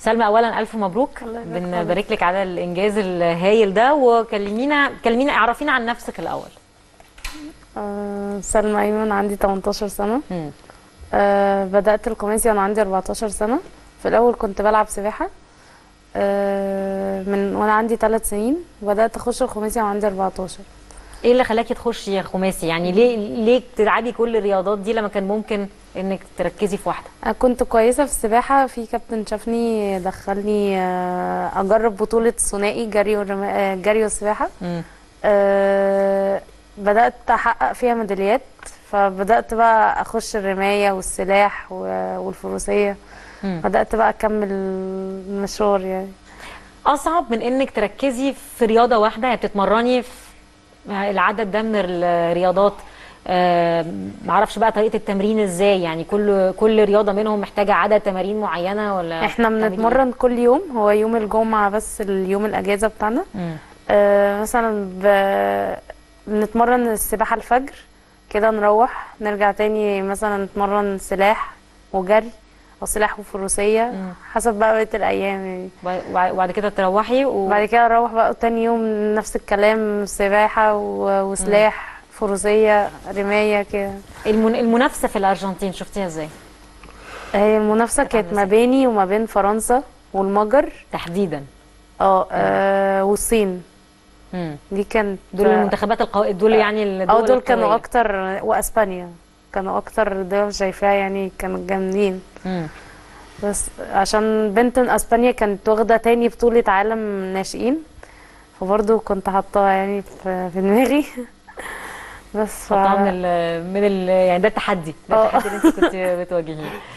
سلمى اولا الف مبروك الله يبارك بنبارك لك على الانجاز الهايل ده وكلمينا كلمينا اعرفينا عن نفسك الاول آه سلمى أيمن عندي 18 سنة مم. آه بدأت الخماسي وأنا عندي 14 سنة في الأول كنت بلعب سباحة آه من وأنا عندي 3 سنين وبدأت أخش الخماسي وأنا عندي 14 ايه اللي خلاكي تخشي خماسي يعني ليه ليه تلعبي كل الرياضات دي لما كان ممكن انك تركزي في واحده أنا كنت كويسة في السباحة في كابتن شافني دخلني آه أجرب بطولة ثنائي جري والرما... آه جري والسباحة مم. آه بدأت أحقق فيها ميداليات فبدأت بقى أخش الرماية والسلاح و- والفروسية مم. بدأت بقى أكمل المشوار يعني اصعب من انك تركزي في رياضه واحده يعني بتتمرني في العدد ده من الرياضات آه، معرفش بقى طريقه التمرين ازاي يعني كل كل رياضه منهم محتاجه عدد تمارين معينه ولا احنا بتعملي بنتمرن كل يوم هو يوم الجمعة بس اليوم الأجازة بتاعنا إيه؟ مم. آه مثلا ب... بنتمرن السباحة الفجر كده نروح نرجع تاني مثلا نتمرن سلاح وجري أو سلاح وفروسية مم. حسب بقى بقية الأيام يعني وبع- وبعد كده تروحي و... بعد كده نروح بقى تاني يوم نفس الكلام سباحة و- وسلاح فروسية رماية كده المن... المنافسه في الارجنتين شفتيها ازاي هي المنافسة كانت عاملة كانت ما بيني وما بين فرنسا والمجر تحديدا اه آه، والصين مم. دي كانت دول المنتخبات القو... دول يعني الدول اه دول كانوا القوية. اكتر واسبانيا كانوا اكتر دول شايفاها يعني كانوا جامدين مم. بس عشان بنت من اسبانيا كانت واخده تاني بطوله عالم ناشئين فبرضه كنت حاطاها يعني في في دماغي بس ف... حطها من ال... من ال... يعني ده التحدي ده اه. التحدي اللي انت كنت بتواجهيه